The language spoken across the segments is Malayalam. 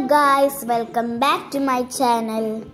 guys, welcome back to my channel.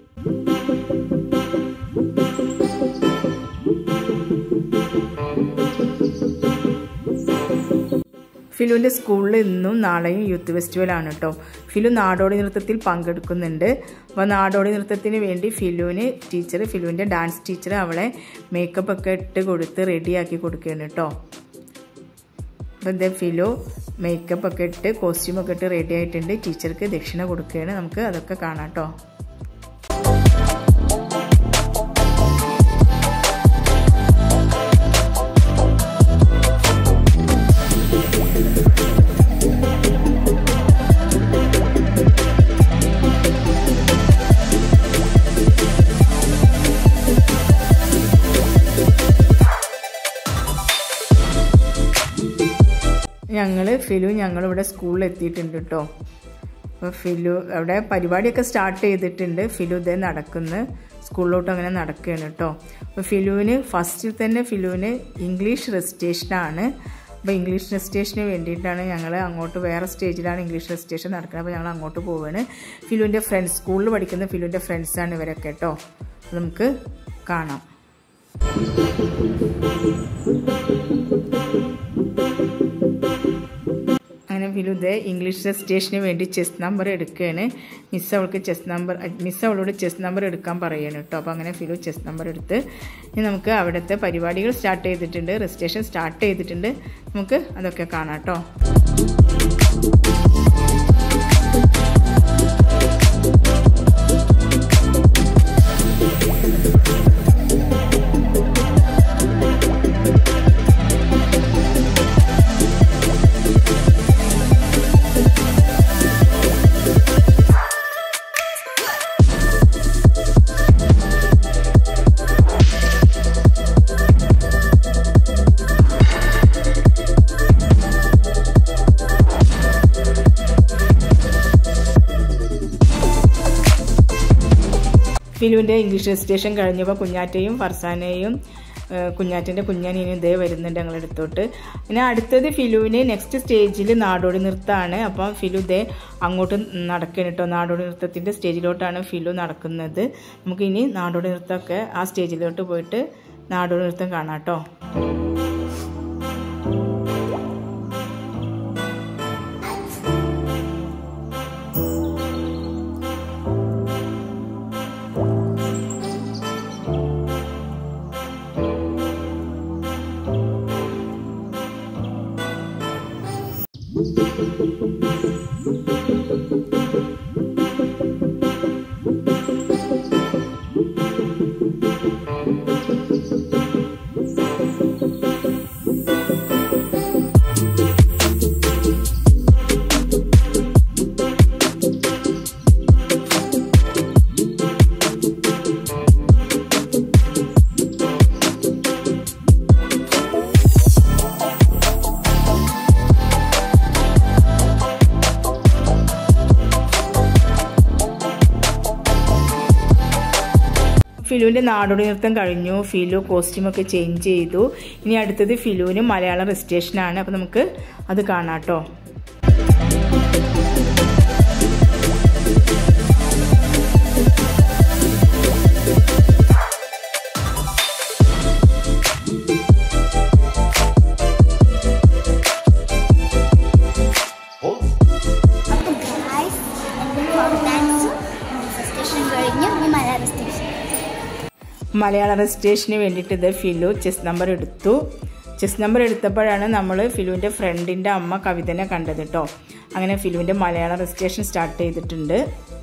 ഫിലുവിൻ്റെ സ്കൂളിൽ ഇന്നും നാളെയും യൂത്ത് ഫെസ്റ്റിവൽ ആണ് കേട്ടോ ഫിലു നാടോടി നൃത്തത്തിൽ പങ്കെടുക്കുന്നുണ്ട് അപ്പോൾ നാടോടി നൃത്തത്തിന് വേണ്ടി ഫിലുവിന് ടീച്ചർ ഫിലുവിൻ്റെ ഡാൻസ് ടീച്ചർ അവളെ മേക്കപ്പ് ഒക്കെ ഇട്ട് കൊടുത്ത് റെഡിയാക്കി കൊടുക്കുകയാണ് കേട്ടോ അപ്പോൾ ഇതേ ഫിലു മേക്കപ്പ് ഒക്കെ ഇട്ട് കോസ്റ്റ്യൂം ഒക്കെ ഇട്ട് റെഡി ആയിട്ടുണ്ട് ടീച്ചർക്ക് ദക്ഷിണ കൊടുക്കുകയാണ് നമുക്ക് അതൊക്കെ കാണാം കേട്ടോ ഞങ്ങൾ ഫിലു ഞങ്ങളിവിടെ സ്കൂളിൽ എത്തിയിട്ടുണ്ട് കേട്ടോ അപ്പോൾ ഫിലു അവിടെ പരിപാടിയൊക്കെ സ്റ്റാർട്ട് ചെയ്തിട്ടുണ്ട് ഫിലു ഇതേ നടക്കുന്നു സ്കൂളിലോട്ട് അങ്ങനെ നടക്കുകയാണ് കേട്ടോ അപ്പോൾ ഫിലുവിന് ഫസ്റ്റിൽ തന്നെ ഫിലുവിന് ഇംഗ്ലീഷ് റെസിറ്റേഷനാണ് അപ്പോൾ ഇംഗ്ലീഷ് റെസിറ്റേഷന് വേണ്ടിയിട്ടാണ് ഞങ്ങൾ അങ്ങോട്ട് വേറെ സ്റ്റേജിലാണ് ഇംഗ്ലീഷ് റെസിറ്റേഷൻ നടക്കുന്നത് അപ്പോൾ ഞങ്ങൾ അങ്ങോട്ട് പോവുകയാണ് ഫിലുവിൻ്റെ ഫ്രണ്ട്സ് സ്കൂളിൽ പഠിക്കുന്ന ഫിലുവിൻ്റെ ഫ്രണ്ട്സാണ് ഇവരൊക്കെ കേട്ടോ അപ്പോൾ നമുക്ക് കാണാം അങ്ങനെ ഫിലുദ് ഇംഗ്ലീഷ് റെസിറ്റേഷന് വേണ്ടി ചെസ് നമ്പർ എടുക്കുകയാണ് മിസ് അവൾക്ക് ചെസ് നമ്പർ മിസ് അവളോട് ചെസ് നമ്പർ എടുക്കാൻ പറയുകയാണ് കേട്ടോ അപ്പോൾ അങ്ങനെ ഫിലു ചെസ് നമ്പർ എടുത്ത് ഇനി നമുക്ക് അവിടുത്തെ പരിപാടികൾ സ്റ്റാർട്ട് ചെയ്തിട്ടുണ്ട് റെസിറ്റേഷൻ സ്റ്റാർട്ട് ചെയ്തിട്ടുണ്ട് നമുക്ക് അതൊക്കെ കാണാം കേട്ടോ ഫിലുവിൻ്റെ ഇംഗ്ലീഷ് രജിസ്ട്രേഷൻ കഴിഞ്ഞപ്പോൾ കുഞ്ഞാറ്റയും ഫർസാനയും കുഞ്ഞാറ്റൻ്റെ കുഞ്ഞാനിയും ഇതേ വരുന്നുണ്ട് ഞങ്ങളുടെ അടുത്തോട്ട് പിന്നെ അടുത്തത് ഫിലുവിന് നെക്സ്റ്റ് സ്റ്റേജിൽ നാടോടി നൃത്തമാണ് അപ്പം ഫിലു ഇതേ അങ്ങോട്ട് നടക്കണം കേട്ടോ നാടോടി നൃത്തത്തിൻ്റെ സ്റ്റേജിലോട്ടാണ് ഫിലു നടക്കുന്നത് നമുക്കിനി നാടോടി നൃത്തമൊക്കെ ആ സ്റ്റേജിലോട്ട് പോയിട്ട് നാടോടി നൃത്തം കാണാം കേട്ടോ ഫിലുവിൻ്റെ നാടോടി നൃത്തം കഴിഞ്ഞു ഫിലു കോസ്റ്റ്യൂമൊക്കെ ചേഞ്ച് ചെയ്തു ഇനി അടുത്തത് ഫിലുവിന് മലയാളം രജിസ്ട്രേഷനാണ് അപ്പോൾ നമുക്ക് അത് കാണാം കേട്ടോ അപ്പോൾ guys, എൻ്റെ folk dance സ്റ്റേഷൻ കഴിഞ്ഞു ഇനി മലയാള സ്റ്റേഷൻ മലയാള രജിസ്ട്രേഷന് വേണ്ടിയിട്ട് ഇത് ഫിലു ചെസ് നമ്പർ എടുത്തു ചെസ് നമ്പർ എടുത്തപ്പോഴാണ് നമ്മൾ ഫിലുവിൻ്റെ ഫ്രണ്ടിൻ്റെ അമ്മ കവിതനെ കണ്ടത് കേട്ടോ അങ്ങനെ ഫിലുവിൻ്റെ മലയാള രജിസ്ട്രേഷൻ സ്റ്റാർട്ട് ചെയ്തിട്ടുണ്ട്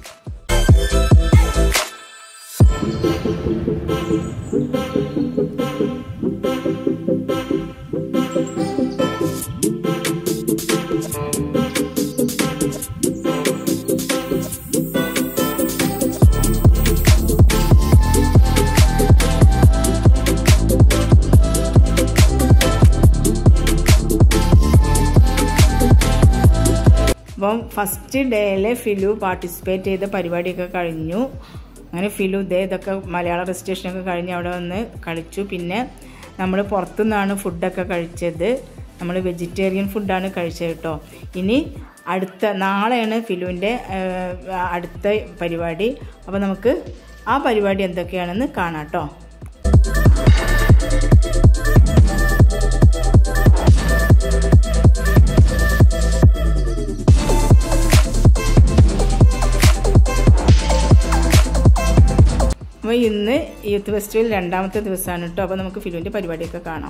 അപ്പം ഫസ്റ്റ് ഡേയിൽ ഫിലു പാർട്ടിസിപ്പേറ്റ് ചെയ്ത പരിപാടിയൊക്കെ കഴിഞ്ഞു അങ്ങനെ ഫിലു ഇതേ ഇതൊക്കെ മലയാള രജിസ്ട്രേഷനൊക്കെ കഴിഞ്ഞ് അവിടെ വന്ന് കളിച്ചു പിന്നെ നമ്മൾ പുറത്തുനിന്നാണ് ഫുഡൊക്കെ കഴിച്ചത് നമ്മൾ വെജിറ്റേറിയൻ ഫുഡാണ് കഴിച്ചത് കേട്ടോ ഇനി അടുത്ത നാളെയാണ് ഫിലുവിൻ്റെ അടുത്ത പരിപാടി അപ്പോൾ നമുക്ക് ആ പരിപാടി എന്തൊക്കെയാണെന്ന് കാണാം കേട്ടോ അപ്പോൾ ഇന്ന് യൂത്ത് ഫെസ്റ്റിവൽ രണ്ടാമത്തെ ദിവസമാണ് കേട്ടോ അപ്പോൾ നമുക്ക് ഫിലുവിൻ്റെ പരിപാടിയൊക്കെ കാണാം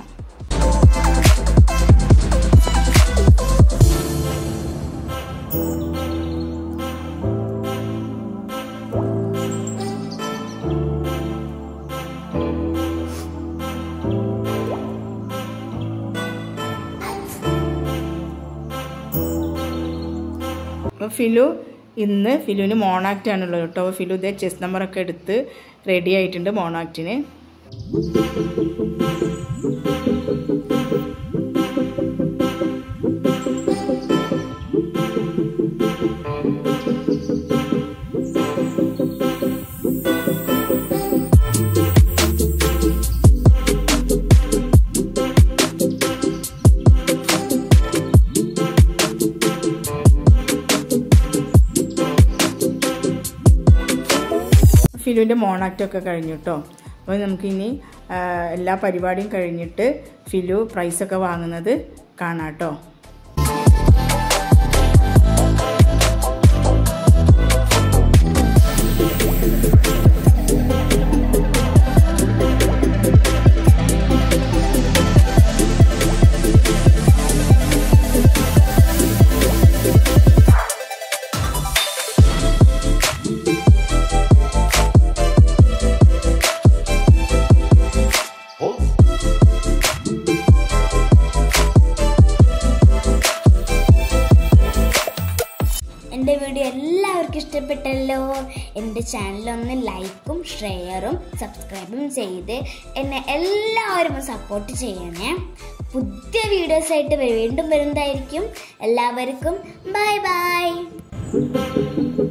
അപ്പോൾ ഫിലു ഇന്ന് ഫിലുവിന് മോണാക്റ്റ് ആണുള്ളത് കേട്ടോ അപ്പോൾ ഫിലു ഇതേ ചെസ് നമ്പറൊക്കെ എടുത്ത് റെഡി ആയിട്ടുണ്ട് മോണാക്റ്റിന് ഫിലുവിൻ്റെ മോണാക്റ്റൊക്കെ കഴിഞ്ഞു കേട്ടോ അപ്പോൾ നമുക്കിനി ആ, എല്ലാ പരിപാടിയും കഴിഞ്ഞിട്ട് ഫിലു പ്രൈസൊക്കെ വാങ്ങുന്നത് കാണാം കേട്ടോ എൻ്റെ വീഡിയോ എല്ലാവർക്കും ഇഷ്ടപ്പെട്ടല്ലോ എൻ്റെ ചാനലൊന്ന് ലൈക്കും ഷെയറും സബ്സ്ക്രൈബും ചെയ്ത് എന്നെ എല്ലാവരും സപ്പോർട്ട് ചെയ്യണേ പുതിയ വീഡിയോസായിട്ട് വീണ്ടും വരുന്നതായിരിക്കും എല്ലാവർക്കും ബൈ ബൈ